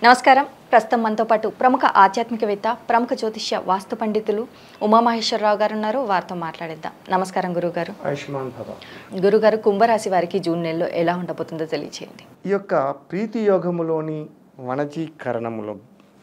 నమస్కారం ప్రస్తుతం మనతో పాటు ప్రముఖ ఆధ్యాత్మికవేత్త ప్రముఖ జ్యోతిష్య వాస్తు పండితులు ఉమామహేశ్వరరావు గారు ఉన్నారు వారితో మాట్లాడిద్దాం నమస్కారం గురుగారు ఆయుష్మాన్ భవ గురుగారు కుంభరాశి వారికి జూన్ నెలలో ఎలా ఉండబోతుందో తెలియచేయండి ఈ యొక్క ప్రీతి యోగములోని వనజీకరణములో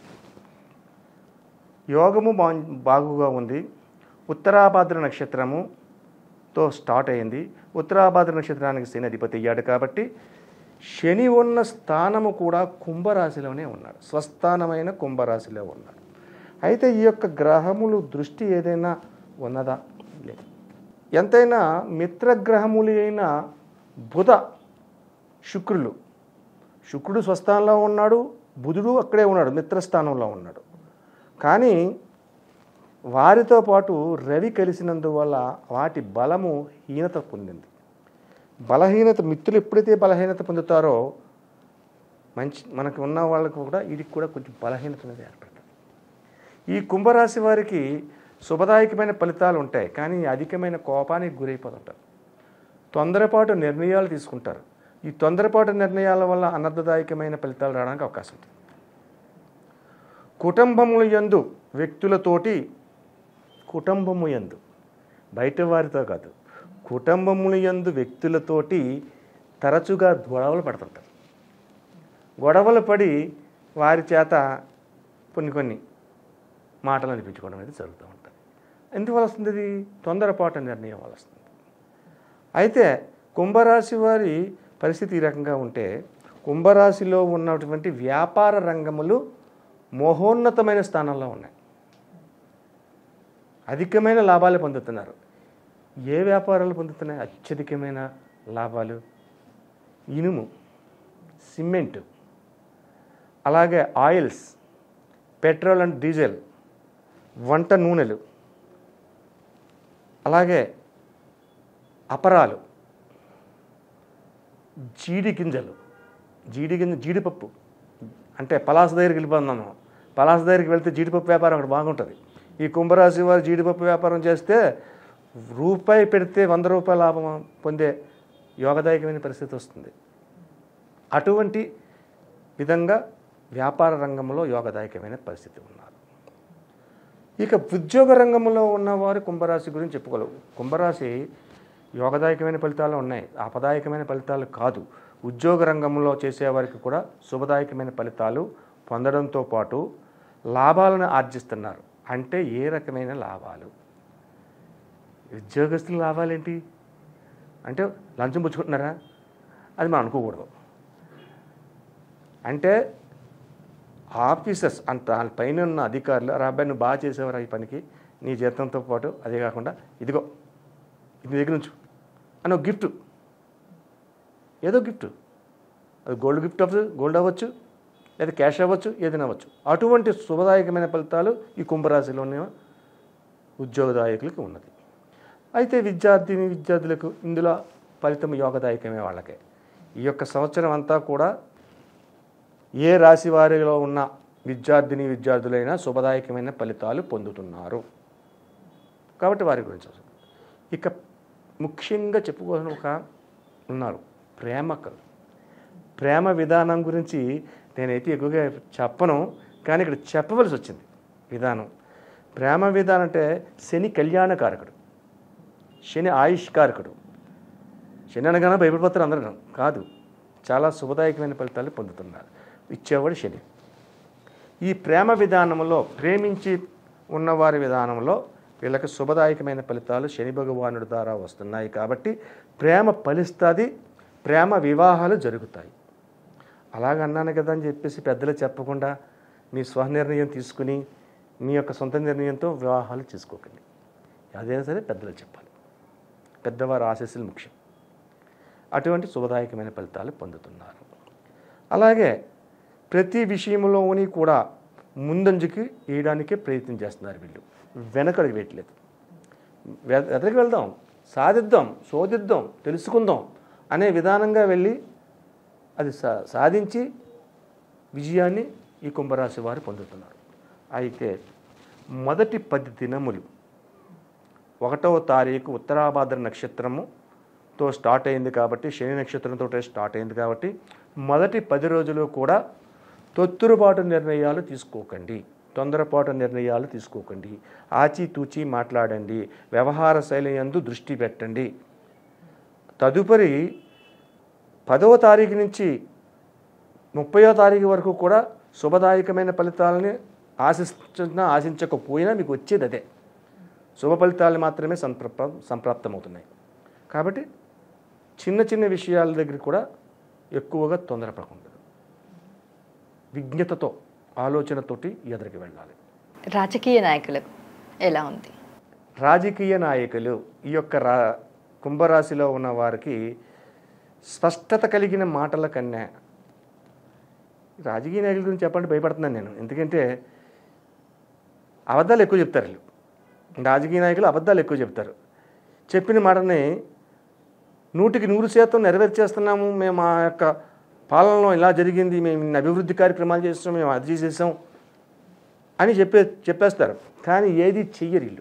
యోగము బా బాగుగా ఉంది ఉత్తరాభాద్ర నక్షత్రముతో స్టార్ట్ అయింది ఉత్తరాభాద్ర నక్షత్రానికి శని అధిపతి అయ్యాడు కాబట్టి శని ఉన్న స్థానము కూడా కుంభరాశిలోనే ఉన్నాడు స్వస్థానమైన కుంభరాశిలో ఉన్నాడు అయితే ఈ యొక్క గ్రహములు దృష్టి ఏదైనా ఉన్నదా లేదు ఎంతైనా మిత్రగ్రహములు అయిన బుధ శుక్రులు శుక్రుడు స్వస్థానంలో ఉన్నాడు బుధుడు అక్కడే ఉన్నాడు మిత్రస్థానంలో ఉన్నాడు కానీ వారితో పాటు రవి కలిసినందువల్ల వాటి బలము హీనత పొందింది బలహీనత మిత్రులు ఎప్పుడైతే బలహీనత పొందుతారో మంచి మనకు ఉన్న వాళ్ళకు కూడా వీడికి కూడా కొంచెం బలహీనత అనేది ఏర్పడుతుంది ఈ కుంభరాశి వారికి శుభదాయకమైన ఫలితాలు ఉంటాయి కానీ అధికమైన కోపానికి గురైపోతుంటారు తొందరపాటు నిర్ణయాలు తీసుకుంటారు ఈ తొందరపాటు నిర్ణయాల వల్ల అనర్థదాయకమైన ఫలితాలు రావడానికి అవకాశం ఉంటుంది కుటుంబముల యందు వ్యక్తులతోటి కుటుంబము యందు బయట వారితో కాదు కుటుంబముల యందు వ్యక్తులతోటి తరచుగా గొడవలు పడుతుంటారు గొడవలు పడి వారి చేత కొన్ని కొన్ని మాటలు అనిపించుకోవడం అనేది జరుగుతూ ఉంటుంది ఎందువల్ల వస్తుంది ఇది తొందరపాటు నిర్ణయం వల్ల వస్తుంది అయితే కుంభరాశి వారి పరిస్థితి ఈ రకంగా ఉంటే కుంభరాశిలో ఉన్నటువంటి వ్యాపార రంగములు మహోన్నతమైన స్థానంలో ఉన్నాయి అధికమైన లాభాలు పొందుతున్నారు ఏ వ్యాపారాలు పొందుతున్నాయి అత్యధికమైన లాభాలు ఇనుము సిమెంట్ అలాగే ఆయిల్స్ పెట్రోల్ అండ్ డీజిల్ వంట నూనెలు అలాగే అపరాలు జీడి గింజలు జీడి గింజ జీడిపప్పు అంటే పలాస దగ్గరికి వెళ్ళిపోతున్నాము పలాస దగ్గరికి వెళ్తే జీడిపప్పు వ్యాపారం అక్కడ బాగుంటుంది ఈ కుంభరాశి వారు జీడిపప్పు వ్యాపారం చేస్తే రూపాయి పెడితే వంద రూపాయల లాభం పొందే యోగదాయకమైన పరిస్థితి వస్తుంది అటువంటి విధంగా వ్యాపార రంగంలో యోగదాయకమైన పరిస్థితి ఉన్నారు ఇక ఉద్యోగ రంగంలో ఉన్నవారు కుంభరాశి గురించి చెప్పుకోలేవు కుంభరాశి యోగదాయకమైన ఫలితాలు ఉన్నాయి ఆపదాయకమైన ఫలితాలు కాదు ఉద్యోగ రంగంలో చేసేవారికి కూడా శుభదాయకమైన ఫలితాలు పొందడంతో పాటు లాభాలను ఆర్జిస్తున్నారు అంటే ఏ రకమైన లాభాలు ఉద్యోగస్తుల లాభాలేంటి అంటే లంచం పుచ్చుకుంటున్నారా అది మనం అనుకోకూడదు అంటే ఆఫీసర్స్ అంత వాళ్ళ పైన ఉన్న అధికారులు రా అబ్బాయి నువ్వు బాగా చేసేవారు ఈ పనికి నీ జీతంతో పాటు అదే కాకుండా ఇదిగో ఇది దగ్గర నుంచి అని ఒక గిఫ్ట్ ఏదో గిఫ్ట్ అది గోల్డ్ గిఫ్ట్ అవ్వచ్చు గోల్డ్ అవ్వచ్చు లేదా క్యాష్ అవ్వచ్చు ఏదైనా అవ్వచ్చు అటువంటి శుభదాయకమైన ఫలితాలు ఈ కుంభరాశిలోనే ఉద్యోగదాయకులకి ఉన్నది అయితే విద్యార్థిని విద్యార్థులకు ఇందులో ఫలితం యోగదాయకమే వాళ్ళకే ఈ యొక్క సంవత్సరం అంతా కూడా ఏ రాశి వారిలో ఉన్న విద్యార్థిని విద్యార్థులైనా శుభదాయకమైన ఫలితాలు పొందుతున్నారు కాబట్టి వారి గురించి అవసరం. ఇక ముఖ్యంగా చెప్పుకోవాల్సిన ఒక ఉన్నారు ప్రేమకలు ప్రేమ విధానం గురించి నేనైతే ఎక్కువగా చెప్పను కానీ ఇక్కడ చెప్పవలసి వచ్చింది విధానం ప్రేమ విధానం అంటే శని కళ్యాణకారకుడు శని ఆయుష్కారకుడు శని అనగానే భయపడిపోతారు అందరూ కాదు చాలా శుభదాయకమైన ఫలితాలు పొందుతున్నారు ఇచ్చేవాడు శని ఈ ప్రేమ విధానంలో ప్రేమించి ఉన్నవారి విధానంలో వీళ్ళకి శుభదాయకమైన ఫలితాలు శని భగవానుడి ద్వారా వస్తున్నాయి కాబట్టి ప్రేమ ఫలిస్తుంది ప్రేమ వివాహాలు జరుగుతాయి అలాగన్నాను కదా అని చెప్పేసి పెద్దలు చెప్పకుండా మీ స్వనిర్ణయం తీసుకుని మీ యొక్క సొంత నిర్ణయంతో వివాహాలు చేసుకోకండి అదైనా సరే పెద్దలు చెప్పాలి పెద్దవారి ఆశీస్సులు ముఖ్యం అటువంటి శుభదాయకమైన ఫలితాలు పొందుతున్నారు అలాగే ప్రతి విషయంలోని కూడా ముందంజకి వేయడానికే ప్రయత్నం చేస్తున్నారు వీళ్ళు వెనకడికి వేయట్లేదు వె- ఎదరికి వెళ్దాం సాధిద్దాం శోధిద్దాం తెలుసుకుందాం అనే విధానంగా వెళ్ళి అది సా సాధించి విజయాన్ని ఈ కుంభరాశి వారు పొందుతున్నారు అయితే మొదటి పది దినములు ఒకటవ తారీఖు ఉత్తరాభాద్ర నక్షత్రముతో స్టార్ట్ అయింది కాబట్టి శని నక్షత్రంతో స్టార్ట్ అయింది కాబట్టి మొదటి పది రోజులు కూడా తొత్తురుపాటు నిర్ణయాలు తీసుకోకండి తొందరపాటు నిర్ణయాలు తీసుకోకండి ఆచితూచి మాట్లాడండి వ్యవహార శైలి యందు దృష్టి పెట్టండి తదుపరి పదవ తారీఖు నుంచి ముప్పయో తారీఖు వరకు కూడా శుభదాయకమైన ఫలితాలని ఆశిస్తున్నా ఆశించకపోయినా మీకు వచ్చేది అదే శుభ ఫలితాలు మాత్రమే సంప్రప సంప్రాప్తమవుతున్నాయి కాబట్టి చిన్న చిన్న విషయాల దగ్గర కూడా ఎక్కువగా తొందరపడకూడదు విజ్ఞతతో ఆలోచనతోటి ఎదురికి వెళ్ళాలి రాజకీయ నాయకులకు ఎలా ఉంది రాజకీయ నాయకులు ఈ యొక్క రా కుంభరాశిలో ఉన్న వారికి స్పష్టత కలిగిన మాటల కన్నా రాజకీయ నాయకుల గురించి చెప్పండి భయపడుతున్నాను నేను ఎందుకంటే అబద్ధాలు ఎక్కువ చెప్తారు వీళ్ళు రాజకీయ నాయకులు అబద్ధాలు ఎక్కువ చెప్తారు చెప్పిన మాటని నూటికి నూరు శాతం నెరవేర్చేస్తున్నాము మేము మా యొక్క పాలనలో ఇలా జరిగింది మేము ఇన్ని అభివృద్ధి కార్యక్రమాలు చేస్తాం మేము అది చేసేసాం అని చెప్పే చెప్పేస్తారు కానీ ఏది చెయ్యరు వీళ్ళు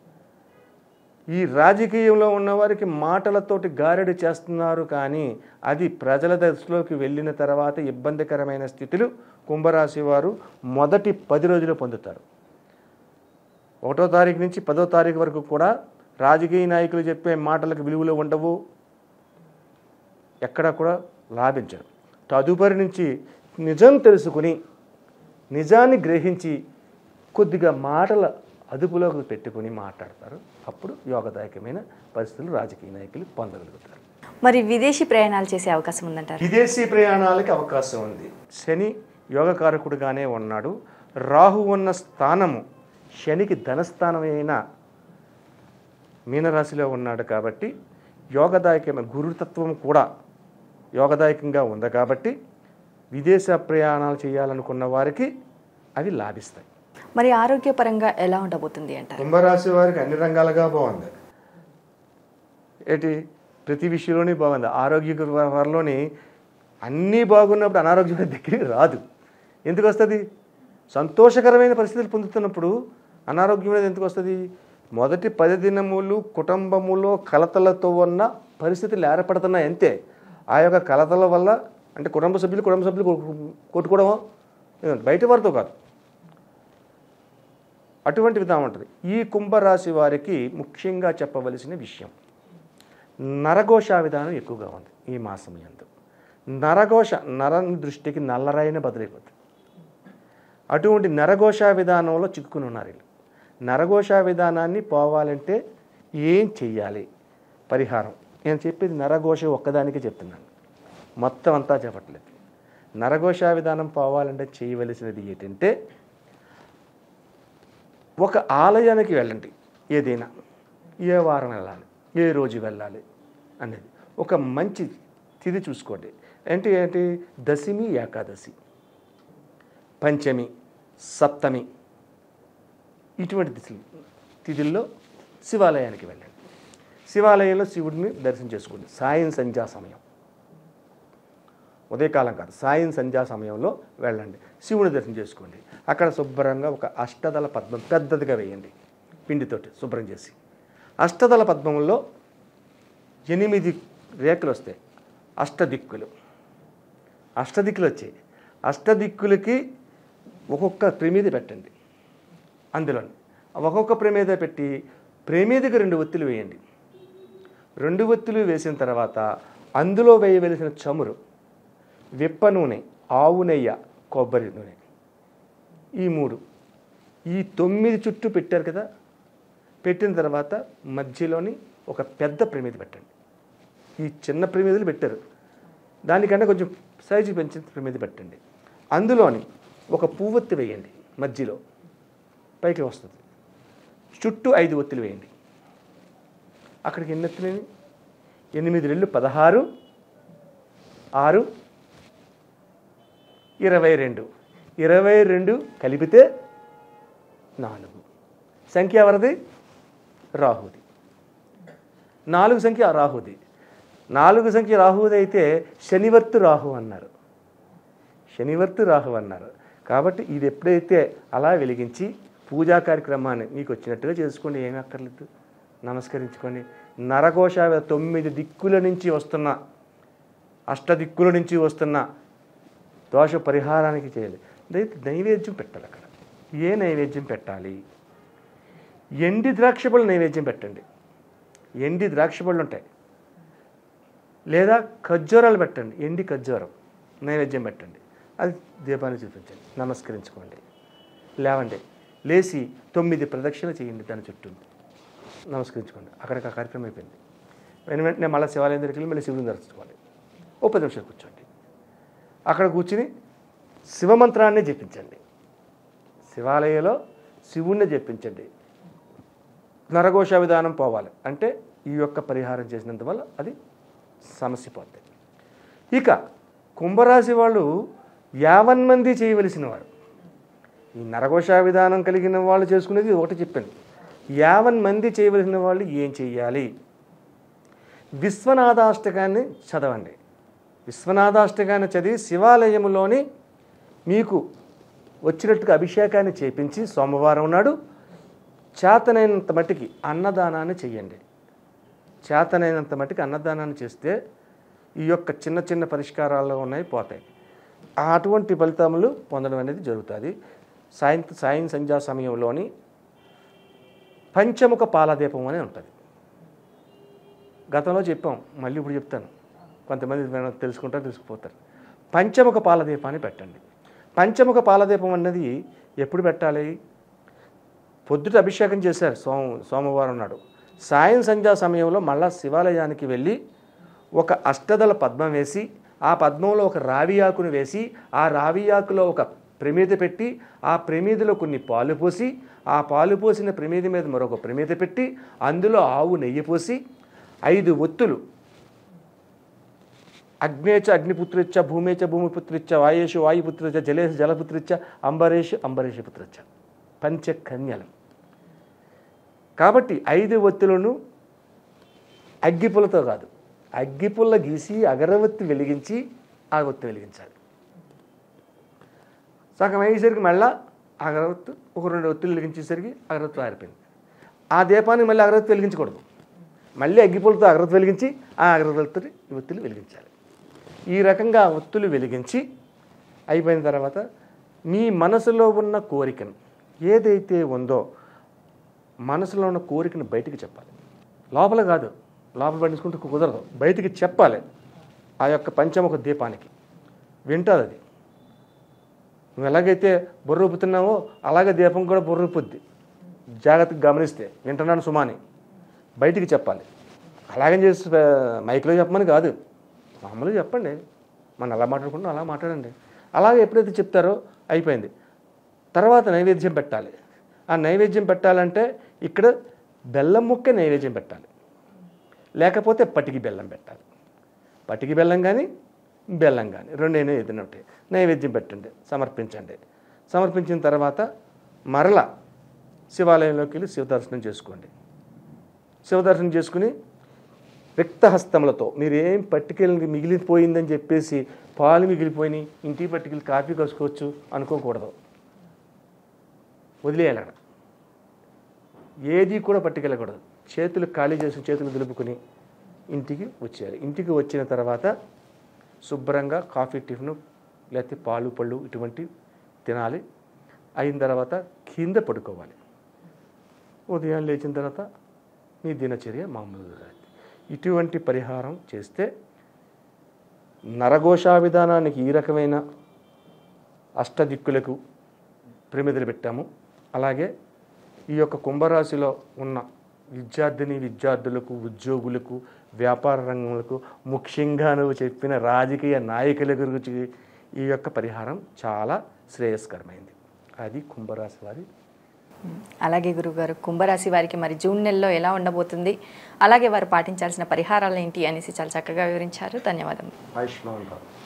ఈ రాజకీయంలో ఉన్నవారికి మాటలతోటి గారెడు చేస్తున్నారు కానీ అది ప్రజల దశలోకి వెళ్ళిన తర్వాత ఇబ్బందికరమైన స్థితులు కుంభరాశి వారు మొదటి పది రోజులు పొందుతారు ఒకటో తారీఖు నుంచి పదో తారీఖు వరకు కూడా రాజకీయ నాయకులు చెప్పే మాటలకు విలువలు ఉండవు ఎక్కడా కూడా లాభించరు తదుపరి నుంచి నిజం తెలుసుకుని నిజాన్ని గ్రహించి కొద్దిగా మాటల అదుపులోకి పెట్టుకుని మాట్లాడతారు అప్పుడు యోగదాయకమైన పరిస్థితులు రాజకీయ నాయకులు పొందగలుగుతారు మరి విదేశీ ప్రయాణాలు చేసే అవకాశం ఉందంటారు విదేశీ ప్రయాణాలకి అవకాశం ఉంది శని యోగకారకుడుగానే ఉన్నాడు రాహు ఉన్న స్థానము శనికి ధనస్థానమైన మీనరాశిలో ఉన్నాడు కాబట్టి యోగదాయకమైన గురుతత్వం కూడా యోగదాయకంగా ఉంది కాబట్టి విదేశ ప్రయాణాలు చేయాలనుకున్న వారికి అవి లాభిస్తాయి మరి ఆరోగ్యపరంగా ఎలా ఉండబోతుంది అంటారు కుంభరాశి వారికి అన్ని రంగాలుగా బాగుంది ఏంటి ప్రతి విషయంలోనే బాగుంది ఆరోగ్య వారిలోని అన్నీ బాగున్నప్పుడు అనారోగ్యం దగ్గరికి రాదు ఎందుకు వస్తుంది సంతోషకరమైన పరిస్థితులు పొందుతున్నప్పుడు అనారోగ్యం అనేది ఎందుకు వస్తుంది మొదటి పది దినములు కుటుంబములో కలతలతో ఉన్న పరిస్థితులు ఏర్పడుతున్నాయి అంతే ఆ యొక్క కలతల వల్ల అంటే కుటుంబ సభ్యులు కుటుంబ సభ్యులు కొట్టు- కొట్టుకోవడమో బయట వారితో కాదు అటువంటి విధానం ఉంటుంది ఈ కుంభరాశి వారికి ముఖ్యంగా చెప్పవలసిన విషయం నరఘోష విధానం ఎక్కువగా ఉంది ఈ మాసం ఎందు నరఘోష నరని దృష్టికి నల్లరైన బదులైపోతుంది అటువంటి నరఘోష విధానంలో చిక్కుకుని ఉన్నారు వీళ్ళు నరఘోష విధానాన్ని పోవాలంటే ఏం చెయ్యాలి పరిహారం నేను చెప్పేది నరఘోష ఒక్కదానికే చెప్తున్నాను మొత్తం అంతా చెప్పట్లేదు నరఘోష విధానం పోవాలంటే చేయవలసినది ఏంటంటే ఒక ఆలయానికి వెళ్ళండి ఏదైనా ఏ వారం వెళ్ళాలి ఏ రోజు వెళ్ళాలి అనేది ఒక మంచి తిథి చూసుకోండి ఏంటి ఏంటి దశమి ఏకాదశి పంచమి సప్తమి ఇటువంటి తిథులు తిథుల్లో శివాలయానికి వెళ్ళండి శివాలయంలో శివుడిని దర్శనం చేసుకోండి సాయం సంధ్యా సమయం ఉదయకాలం కాదు సాయం సంధ్యా సమయంలో వెళ్ళండి శివుని దర్శనం చేసుకోండి అక్కడ శుభ్రంగా ఒక అష్టదళ పద్మం పెద్దదిగా వేయండి పిండితోటి శుభ్రం చేసి అష్టదళ పద్మంలో ఎనిమిది రేఖలు వస్తాయి అష్టదిక్కులు అష్టదిక్కులు వచ్చాయి అష్టదిక్కులకి ఒక్కొక్క ప్రమీద పెట్టండి అందులో ఒక్కొక్క ప్రమేద పెట్టి ప్రమేదకి రెండు ఒత్తులు వేయండి రెండు ఒత్తులు వేసిన తర్వాత అందులో వేయవలసిన చమురు విప్ప నూనె ఆవు నెయ్య కొబ్బరి నూనె ఈ మూడు ఈ తొమ్మిది చుట్టూ పెట్టారు కదా పెట్టిన తర్వాత మధ్యలోని ఒక పెద్ద ప్రమిది పెట్టండి ఈ చిన్న ప్రమిదలు పెట్టారు దానికన్నా కొంచెం సైజు పెంచిన ప్రమిది పెట్టండి అందులోని ఒక పువ్వొత్తి వేయండి మధ్యలో పైకి వస్తుంది చుట్టూ ఐదు ఒత్తులు వేయండి అక్కడికి ఎన్ని ఒత్తులు ఎనిమిది రెళ్ళు పదహారు ఆరు ఇరవై రెండు ఇరవై రెండు కలిపితే నాలుగు సంఖ్య ఎవరిది రాహుది నాలుగు సంఖ్య రాహుది నాలుగు సంఖ్య రాహుది అయితే శనివర్తు రాహు అన్నారు శనివర్తు రాహు అన్నారు కాబట్టి ఇది ఎప్పుడైతే అలా వెలిగించి పూజా కార్యక్రమాన్ని మీకు వచ్చినట్టుగా చేసుకోండి ఏమీ అక్కర్లేదు నమస్కరించుకోండి నరకోశ తొమ్మిది దిక్కుల నుంచి వస్తున్న అష్టదిక్కుల నుంచి వస్తున్న దోష పరిహారానికి చేయాలి దై- నైవేద్యం పెట్టాలి అక్కడ ఏ నైవేద్యం పెట్టాలి ఎండి ద్రాక్ష పళ్ళు నైవేద్యం పెట్టండి ఎండి ద్రాక్ష పళ్ళు ఉంటాయి లేదా ఖర్జూరాలు పెట్టండి ఎండి ఖర్జూరం నైవేద్యం పెట్టండి అది దీపాన్ని చూపించండి నమస్కరించుకోండి లేవండి లేచి తొమ్మిది ప్రదక్షిణ చేయండి దాని చుట్టూ నమస్కరించుకోండి అక్కడికి ఆ కార్యక్రమం అయిపోయింది వెను వెంటనే మళ్ళీ శివాలయం దగ్గరికి వెళ్ళి మళ్ళీ శివుని దర్శించుకోవాలి ఓ పది నిమిషాలు కూర్చోండి అక్కడ కూర్చుని శివమంత్రాన్ని జపించండి శివాలయంలో శివుణ్ణి జపించండి నరఘోష విధానం పోవాలి అంటే ఈ యొక్క పరిహారం చేసినందువల్ల అది సమస్య పోతుంది ఇక కుంభరాశి వాళ్ళు యావన్ మంది చేయవలసిన వారు ఈ నరఘోష విధానం కలిగిన వాళ్ళు చేసుకునేది ఒకటి చెప్పండి యావన్ మంది చేయవలసిన వాళ్ళు ఏం చెయ్యాలి విశ్వనాథాష్టకాన్ని చదవండి విశ్వనాథాష్టకాన్ని చదివి శివాలయంలోని మీకు వచ్చినట్టుగా అభిషేకాన్ని చేపించి సోమవారం నాడు చేతనైనంత మట్టికి అన్నదానాన్ని చెయ్యండి చేతనైనంత మట్టికి అన్నదానాన్ని చేస్తే ఈ యొక్క చిన్న చిన్న పరిష్కారాలు ఉన్నాయి పోతాయి అటువంటి ఫలితములు పొందడం అనేది జరుగుతుంది సాయం సాయం సంధ్యా సమయంలోని పంచముఖ పాలదీపం అని ఉంటుంది గతంలో చెప్పాం మళ్ళీ ఇప్పుడు చెప్తాను కొంతమంది విన- తెలుసుకుంటారు తెలుసుకుపోతారు పంచముఖ పాలదీపాన్ని పెట్టండి పంచముఖ పాలదీపం అన్నది ఎప్పుడు పెట్టాలి పొద్దుట అభిషేకం చేశారు సోమ సోమవారం నాడు సాయం సంధ్యా సమయంలో మళ్ళా శివాలయానికి వెళ్ళి ఒక అష్టదళ పద్మం వేసి ఆ పద్మంలో ఒక రావి ఆకును వేసి ఆ రావి ఆకులో ఒక ప్రమిద పెట్టి ఆ ప్రమిదలో కొన్ని పాలు పోసి ఆ పాలు పోసిన ప్రమిద మీద మరొక ప్రమిద పెట్టి అందులో ఆవు నెయ్యి పోసి ఐదు ఒత్తులు అగ్నేచ అగ్నిపుత్రిచ్చ భూమేచ భూమిపుత్రిచ్చ వాయేషు వాయుపుత్రిచ్చ జలేషు జలపుత్రిచ్చ అంబరేషు అంబరేషు పుత్రిచ్చ పంచకన్యలు కాబట్టి ఐదు ఒత్తులను అగ్గిపుల్లతో కాదు అగ్గిపుల్ల గీసి అగరవత్తి వెలిగించి ఆ ఒత్తి వెలిగించాలి సగం అయ్యేసరికి మళ్ళా అగరవత్తు ఒక రెండు ఒత్తులు వెలిగించేసరికి అగరవత్తు ఆరిపోయింది ఆ దీపాన్ని మళ్ళీ అగరవత్తి వెలిగించకూడదు మళ్ళీ అగ్గిపుల్లతో అగరవత్తి వెలిగించి ఆ అగరవత్తుని ఈ ఒత్తులు వెలిగించాలి ఈ రకంగా ఆ ఒత్తులు వెలిగించి అయిపోయిన తర్వాత మీ మనసులో ఉన్న కోరికను ఏదైతే ఉందో మనసులో ఉన్న కోరికను బయటికి చెప్పాలి లోపల కాదు లోపల పట్టించుకుంటూ కుదరదు బయటికి చెప్పాలి ఆ యొక్క పంచముఖ దీపానికి వింటుంది అది నువ్వు ఎలాగైతే బుర్రూపుతున్నావో అలాగే దీపం కూడా బుర్రూపుద్ది జాగ్రత్తగా గమనిస్తే వింటున్నాను సుమాని బయటికి చెప్పాలి అలాగని చేసి ఆ, మైక్లో చెప్పమని కాదు మామూలుగా చెప్పండి మనం అలా మాట్లాడుకుంటాం అలా మాట్లాడండి అలాగే ఎప్పుడైతే చెప్తారో అయిపోయింది తర్వాత నైవేద్యం పెట్టాలి ఆ నైవేద్యం పెట్టాలంటే ఇక్కడ బెల్లం ముక్క నైవేద్యం పెట్టాలి లేకపోతే పటికి బెల్లం పెట్టాలి పటికి బెల్లం కానీ బెల్లం కానీ రెండైనా ఏదైనా ఉంటాయి నైవేద్యం పెట్టండి సమర్పించండి సమర్పించిన తర్వాత మరల శివాలయంలోకి వెళ్ళి శివదర్శనం చేసుకోండి శివదర్శనం చేసుకుని రిక్తహస్తములతో మీరు ఏం పట్టుకెళ్ళి మిగిలిపోయిందని చెప్పేసి పాలు మిగిలిపోయి ఇంటికి పట్టుకెళ్ళి కాఫీ కసుకోవచ్చు అనుకోకూడదు వదిలేయాలి అక్కడ ఏది కూడా పట్టుకెళ్ళకూడదు చేతులు ఖాళీ చేసి చేతులు దులుపుకుని ఇంటికి వచ్చేయాలి ఇంటికి వచ్చిన తర్వాత శుభ్రంగా కాఫీ టిఫిన్ లేకపోతే పాలు పళ్ళు ఇటువంటి తినాలి అయిన తర్వాత కింద పడుకోవాలి ఉదయం లేచిన తర్వాత మీ దినచర్య మామూలుగా ఇటువంటి పరిహారం చేస్తే నరఘోషా విధానానికి ఈ రకమైన అష్టదిక్కులకు ప్రమిదలు పెట్టాము అలాగే ఈ యొక్క కుంభరాశిలో ఉన్న విద్యార్థిని విద్యార్థులకు ఉద్యోగులకు వ్యాపార రంగములకు ముఖ్యంగా నువ్వు చెప్పిన రాజకీయ నాయకుల గురించి ఈ యొక్క పరిహారం చాలా శ్రేయస్కరమైంది అది కుంభరాశి వారి అలాగే గురుగారు కుంభరాశి వారికి మరి జూన్ నెలలో ఎలా ఉండబోతుంది అలాగే వారు పాటించాల్సిన పరిహారాలు ఏంటి అనేసి చాలా చక్కగా వివరించారు ధన్యవాదం ఆయుష్మాన్ రావు